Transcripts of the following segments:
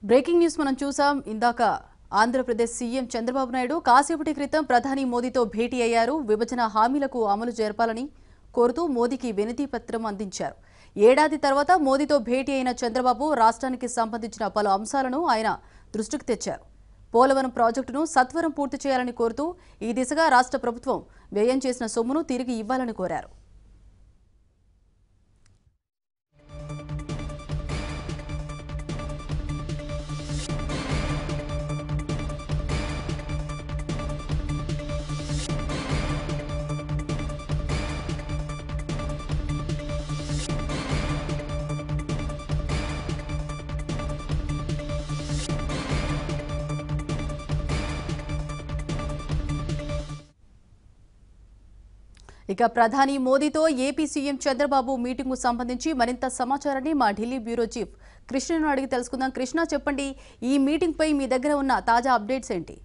breaking news మనం చూసాం ఇందాక ఆంధ్రప్రదేశ్ సీఎం చంద్రబాబు నాయుడు కాసేపటి క్రితం ప్రధాని మోదీతో భేటీ అయ్యారు విభజన హామీలకు అమలు జరపాలని కోరుతూ మోదీకి వినతి పత్రం అందించారు ఏడాది తర్వాత మోదీతో భేటీ అయిన చంద్రబాబు రాష్ట్రానికి సంబంధించిన పలు అంశాలను ఆయన దృష్టికి తెచ్చారు పోలవరం ప్రాజెక్టును సత్వరం పూర్తి చేయాలని కోరుతూ ఈ దిశగా రాష్ట్ర ప్రభుత్వం వ్యయం చేసిన సొమ్మును తిరిగి ఇవ్వాలని కోరారు ఇక ప్రధాని మోదీతో ఏపీ సీఎం చంద్రబాబు మీటింగ్కు సంబంధించి మరింత సమాచారాన్ని మా ఢిల్లీ బ్యూరో చీఫ్ కృష్ణను అడిగి తెలుసుకుందాం కృష్ణ చెప్పండి ఈ మీటింగ్ పై మీ దగ్గర ఉన్న తాజా అప్డేట్స్ ఏంటి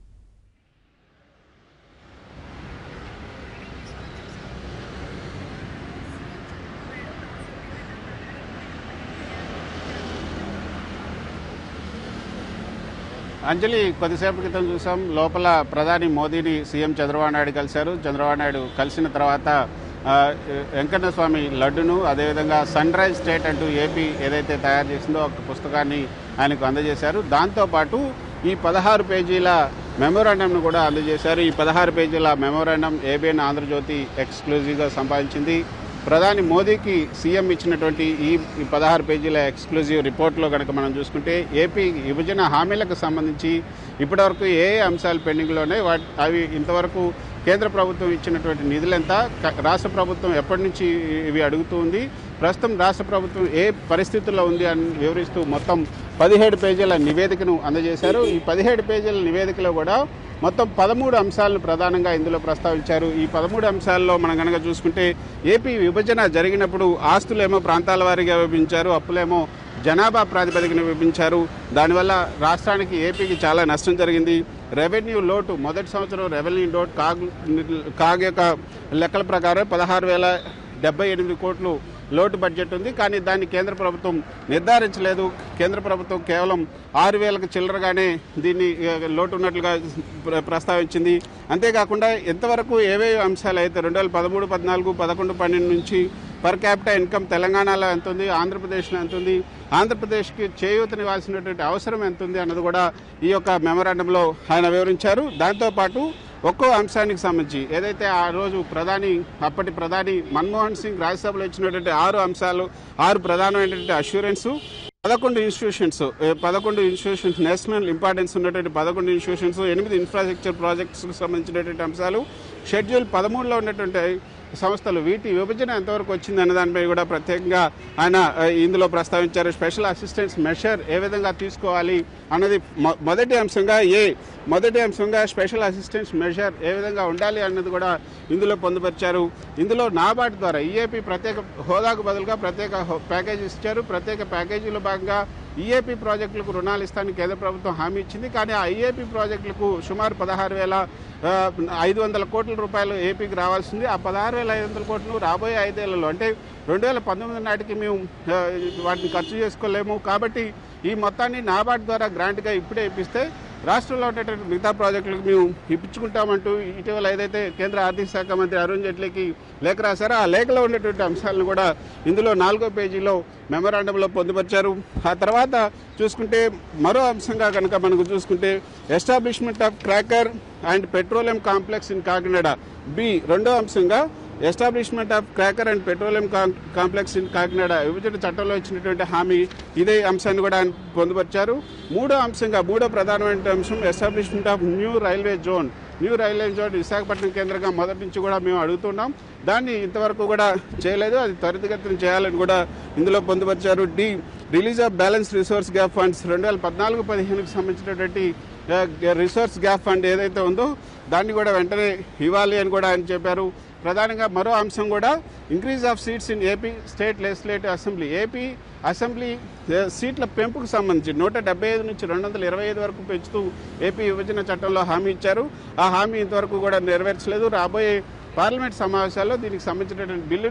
అంజలి కొద్దిసేపు క్రితం చూసాం లోపల ప్రధాని మోదీని సీఎం చంద్రబాబు నాయుడు కలిశారు చంద్రబాబు నాయుడు కలిసిన తర్వాత ఆ, వెంకన్న స్వామి లడ్డును అదేవిధంగా సన్ రైజ్ స్టేట్ అంటూ ఏపీ ఏదైతే తయారు చేసిందో ఒక పుస్తకాన్ని ఆయనకు అందజేశారు దాంతోపాటు ఈ పదహారు పేజీల మెమోరాండంను కూడా అందజేశారు ఈ పదహారు పేజీల మెమోరాండం ఏబిఎన్ ఆంధ్రజ్యోతి ఎక్స్క్లూజివ్గా సంపాదించింది ప్రధాని మోదీకి సీఎం ఇచ్చినటువంటి ఈ ఈ పదహారు పేజీల ఎక్స్క్లూజివ్ రిపోర్ట్లో కనుక మనం చూసుకుంటే ఏపీ విభజన హామీలకు సంబంధించి ఇప్పటివరకు ఏ ఏ అంశాలు పెండింగ్లోనే వాటి అవి ఇంతవరకు కేంద్ర ప్రభుత్వం ఇచ్చినటువంటి నిధులెంత క- రాష్ట్ర ప్రభుత్వం ఎప్పటి నుంచి ఇవి అడుగుతూ ఉంది ప్రస్తుతం రాష్ట్ర ప్రభుత్వం ఏ పరిస్థితుల్లో ఉంది అని వివరిస్తూ మొత్తం పదిహేడు పేజీల నివేదికను అందజేశారు ఈ పదిహేడు పేజీల నివేదికలో కూడా మొత్తం పదమూడు అంశాలను ప్రధానంగా ఇందులో ప్రస్తావించారు ఈ పదమూడు అంశాల్లో మనం కనుక చూసుకుంటే ఏపీ విభజన జరిగినప్పుడు ఆస్తులేమో ప్రాంతాల వారీగా విభజించారు అప్పులేమో జనాభా ప్రాతిపదికన విభజించారు దానివల్ల రాష్ట్రానికి ఏపీకి చాలా నష్టం జరిగింది రెవెన్యూ లోటు మొదటి సంవత్సరం రెవెన్యూ లోటు కాగ్ కాగ్ యొక్క లెక్కల ప్రకారం పదహారు వేల డెబ్బై ఎనిమిది కోట్లు లోటు బడ్జెట్ ఉంది కానీ దాన్ని కేంద్ర ప్రభుత్వం నిర్ధారించలేదు కేంద్ర ప్రభుత్వం కేవలం ఆరు వేలకు చిల్లరగానే దీన్ని ఆ, లోటు ఉన్నట్లుగా ప్ర- ప్రస్తావించింది అంతేకాకుండా ఎంతవరకు ఏవేవి అంశాలు అయితే రెండు వేల పదమూడు పద్నాలుగు పదకొండు పన్నెండు నుంచి పర్ క్యాపిటల్ ఇన్కమ్ తెలంగాణలో ఎంత ఉంది ఆంధ్రప్రదేశ్లో ఎంత ఉంది ఆంధ్రప్రదేశ్కి చేయూతనివ్వాల్సినటువంటి అవసరం ఎంత ఉంది అన్నది కూడా ఈ యొక్క మెమరాండంలో ఆయన వివరించారు దాంతోపాటు ఒక్కో అంశానికి సంబంధించి ఏదైతే ఆ రోజు ప్రధాని అప్పటి ప్రధాని మన్మోహన్ సింగ్ రాజ్యసభలో ఇచ్చినటువంటి ఆరు అంశాలు ఆరు ప్రధానమైనటువంటి అష్యూరెన్స్ పదకొండు ఇన్స్టిట్యూషన్స్ ఏ, పదకొండు ఇన్స్టిట్యూషన్స్ నేషనల్ ఇంపార్టెన్స్ ఉన్నటువంటి పదకొండు ఇన్స్టిట్యూషన్స్ ఎనిమిది ఇన్ఫ్రాస్ట్రక్చర్ ప్రాజెక్ట్స్కి సంబంధించినటువంటి అంశాలు షెడ్యూల్ పదమూడులో ఉన్నటువంటి సంస్థలు వీటి విభజన ఎంతవరకు వచ్చింది అనే దానిపై కూడా ప్రత్యేకంగా ఆయన ఆ, ఇందులో ప్రస్తావించారు స్పెషల్ అసిస్టెన్స్ మెషర్ ఏ విధంగా తీసుకోవాలి అన్నది మొ- మొదటి అంశంగా ఏ మొదటి అంశంగా స్పెషల్ అసిస్టెన్స్ మెషర్ ఏ విధంగా ఉండాలి అన్నది కూడా ఇందులో పొందుపరిచారు ఇందులో నాబార్డ్ ద్వారా ఈఏపీ ప్రత్యేక హోదాకు బదులుగా ప్రత్యేక హో- ప్యాకేజీ ఇచ్చారు ప్రత్యేక ప్యాకేజీలో భాగంగా ఈఏపీ ప్రాజెక్టులకు రుణాలు ఇస్తానని కేంద్ర ప్రభుత్వం హామీ ఇచ్చింది కానీ ఆ ఈఏపీ ప్రాజెక్టులకు సుమారు పదహారు వేల ఆ, ఐదు వందల కోట్ల రూపాయలు ఏపీకి రావాల్సింది ఆ పదహారు వేల ఐదు వందల కోట్లు రాబోయే ఐదేళ్లలో అంటే రెండు వేల పంతొమ్మిది నాటికి మేము ఆ, వాటిని ఖర్చు చేసుకోలేము కాబట్టి ఈ మొత్తాన్ని నాబార్డ్ ద్వారా గ్రాంట్గా ఇప్పుడే ఇప్పిస్తే రాష్ట్రంలో ఉండేటువంటి మిగతా ప్రాజెక్టులకు మేము ఇప్పించుకుంటామంటూ ఇటీవల ఏదైతే కేంద్ర ఆర్థిక శాఖ మంత్రి అరుణ్ జైట్లీకి లేఖ రాశారో ఆ లేఖలో ఉన్నటువంటి అంశాలను కూడా ఇందులో నాలుగో పేజీలో మెమరాండంలో పొందుపరిచారు ఆ తర్వాత చూసుకుంటే మరో అంశంగా కనుక మనకు చూసుకుంటే establishment of cracker and petroleum complex in Kakinada B రెండో అంశంగా establishment of cracker and petroleum com- complex in Kakinada విభజన చట్టంలో ఇచ్చినటువంటి హామీ ఇదే అంశాన్ని కూడా ఆయన పొందుపరిచారు మూడో అంశంగా మూడో ప్రధానమైన అంశం establishment of new railway zone new railway zone Visakhapatnam కేంద్రంగా మొదటి నుంచి కూడా మేము అడుగుతున్నాం దాన్ని ఇంతవరకు కూడా చేయలేదు అది త్వరితగతిన చేయాలని కూడా ఇందులో పొందుపరిచారు D release of balance resource gap funds రెండు వేల పద్నాలుగు పదిహేనుకి సంబంధించినటువంటి ఆ, రిసోర్స్ గ్యాప్ ఫండ్ ఏదైతే ఉందో దాన్ని కూడా వెంటనే ఇవ్వాలి అని కూడా ఆయన చెప్పారు ప్రధానంగా మరో అంశం కూడా increase of seats in AP state legislative assembly AP assembly ఏ, సీట్ల పెంపుకు సంబంధించి నూట డెబ్బై ఐదు నుంచి రెండు వందల ఇరవై ఐదు వరకు పెంచుతూ ఏపీ విభజన చట్టంలో హామీ ఇచ్చారు ఆ హామీ ఇంతవరకు కూడా నెరవేర్చలేదు రాబోయే పార్లమెంట్ సమావేశాల్లో దీనికి సంబంధించినటువంటి బిల్లును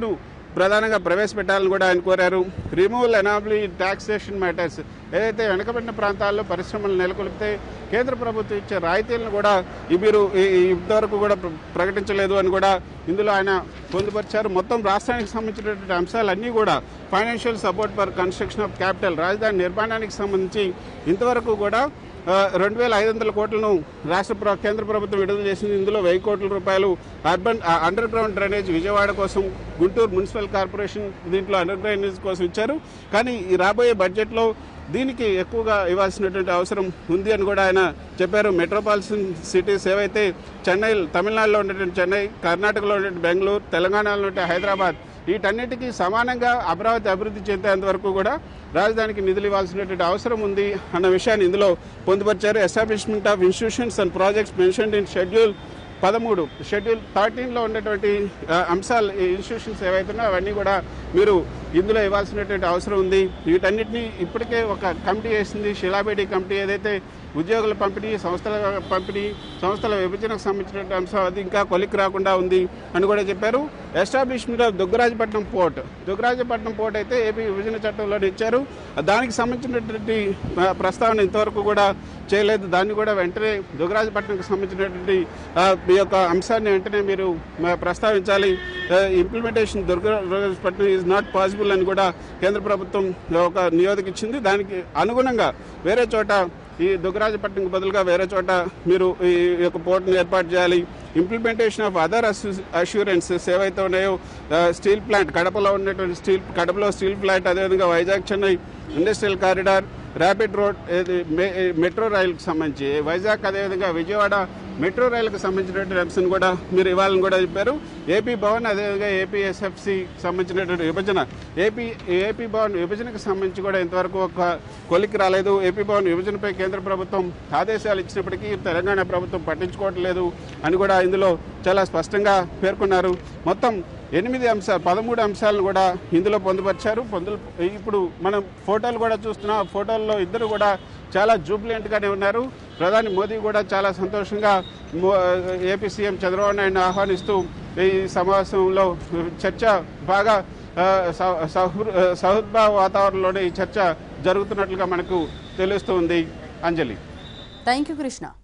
ప్రధానంగా ప్రవేశపెట్టాలని కూడా ఆయన కోరారు రిమూవల్ ఎనాబ్లీ టాక్సేషన్ మ్యాటర్స్ ఏదైతే వెనుకబడిన ప్రాంతాల్లో పరిశ్రమలు నెలకొల్పితే కేంద్ర ప్రభుత్వం ఇచ్చే రాయితీలను కూడా ఈ మీరు ఈ- ఈ ఇంతవరకు కూడా ప్ర- ప్రకటించలేదు అని కూడా ఇందులో ఆయన పొందుపరిచారు మొత్తం రాష్ట్రానికి సంబంధించినటువంటి అంశాలన్నీ కూడా financial support for construction of capital రాజధాని నిర్మాణానికి సంబంధించి ఇంతవరకు కూడా ఆ, రెండు వేల ఐదు వందల కోట్లను రాష్ట్ర ప్ర- కేంద్ర ప్రభుత్వం విడుదల చేసింది ఇందులో వెయ్యి కోట్ల రూపాయలు అర్బన్ ఆ, అండర్ గ్రౌండ్ డ్రైనేజ్ విజయవాడ కోసం గుంటూరు మున్సిపల్ కార్పొరేషన్ దీంట్లో అండర్ డ్రైనేజ్ కోసం ఇచ్చారు కానీ ఈ రాబోయే బడ్జెట్లో దీనికి ఎక్కువగా ఇవ్వాల్సినటువంటి అవసరం ఉంది అని కూడా ఆయన చెప్పారు మెట్రోపాలిటన్ సిటీస్ ఏవైతే చెన్నై తమిళనాడులో ఉన్నటువంటి చెన్నై కర్ణాటకలో ఉన్నటువంటి బెంగళూరు తెలంగాణలో ఉంటే హైదరాబాద్ వీటన్నిటికీ సమానంగా అమరావతి అభివృద్ధి చెందేంత వరకు కూడా రాజధానికి నిధులు ఇవ్వాల్సినటువంటి అవసరం ఉంది అన్న విషయాన్ని ఇందులో పొందుపరిచారు establishment of institutions and projects mentioned in schedule పదమూడు షెడ్యూల్ థర్టీన్లో ఉన్నటువంటి ఆ, అంశాలు ఈ ఇన్స్టిట్యూషన్స్ ఏవైతున్నాయో అవన్నీ కూడా మీరు ఇందులో ఇవ్వాల్సినటువంటి అవసరం ఉంది వీటన్నిటిని ఇప్పటికే ఒక కమిటీ వేసింది శిలాబేటి కమిటీ ఏదైతే ఉద్యోగుల పంపిణీ సంస్థల పంపిణీ సంస్థల విభజనకు సంబంధించినటువంటి అంశం అది ఇంకా కొలిక్కి రాకుండా ఉంది అని కూడా చెప్పారు establishment of Duggirajapatnam port Duggirajapatnam port అయితే ఏపీ విభజన చట్టంలో ఇచ్చారు దానికి సంబంధించినటువంటి ఆ, ప్రస్తావన ఇంతవరకు కూడా చేయలేదు దాన్ని కూడా వెంటనే దుగ్గరాజపట్నంకి సంబంధించినటువంటి ఆ, ఈ యొక్క అంశాన్ని వెంటనే మీరు ఆ, ప్రస్తావించాలి implementation Durgarajapatnam is not possible అని కూడా కేంద్ర ప్రభుత్వం ఒక నివేదిక ఇచ్చింది దానికి అనుగుణంగా వేరే చోట ఈ దుగ్గరాజపట్నంకి బదులుగా వేరే చోట మీరు ఈ యొక్క పోర్టును ఏర్పాటు చేయాలి ఇంప్లిమెంటేషన్ ఆఫ్ అదర్ అష్యూరెన్సెస్ ఏవైతే ఉన్నాయో స్టీల్ ప్లాంట్ కడపలో ఉన్నటువంటి స్టీల్ కడపలో స్టీల్ ప్లాంట్ అదేవిధంగా Vizag Chennai industrial corridor rapid road ఏది మె- మెట్రో రైలుకి సంబంధించి వైజాగ్ అదేవిధంగా విజయవాడ మెట్రో రైలుకు సంబంధించినటువంటి అంశం కూడా మీరు ఇవ్వాలని కూడా చెప్పారు ఏపీ భవన్ అదేవిధంగా ఏపీ ఎస్ఎఫ్సి సంబంధించినటువంటి విభజన ఏపీ ఏపీ భవన్ విభజనకు సంబంధించి కూడా ఇంతవరకు ఒక కొలికి రాలేదు ఏపీ భవన్ విభజనపై కేంద్ర ప్రభుత్వం ఆదేశాలు ఇచ్చినప్పటికీ తెలంగాణ ప్రభుత్వం పట్టించుకోవట్లేదు అని కూడా ఇందులో చాలా స్పష్టంగా పేర్కొన్నారు మొత్తం ఎనిమిది అంశాలు పదమూడు అంశాలను కూడా ఇందులో పొందుపరిచారు పొందు ఇప్పుడు మనం ఫోటోలు కూడా చూస్తున్నాం ఆ ఫోటోల్లో ఇద్దరు కూడా చాలా జూబ్లియంట్గానే ఉన్నారు ప్రధాని మోదీ కూడా చాలా సంతోషంగా మో- ఏపీ సీఎం చంద్రబాబు నాయుడుని ఆహ్వానిస్తూ ఈ సమావేశంలో చర్చ బాగా ఆ, సౌ- సౌహృ- సౌహృద్భావ వాతావరణంలోనే ఈ చర్చ జరుగుతున్నట్లుగా మనకు తెలుస్తుంది అంజలి థ్యాంక్ యూ కృష్ణ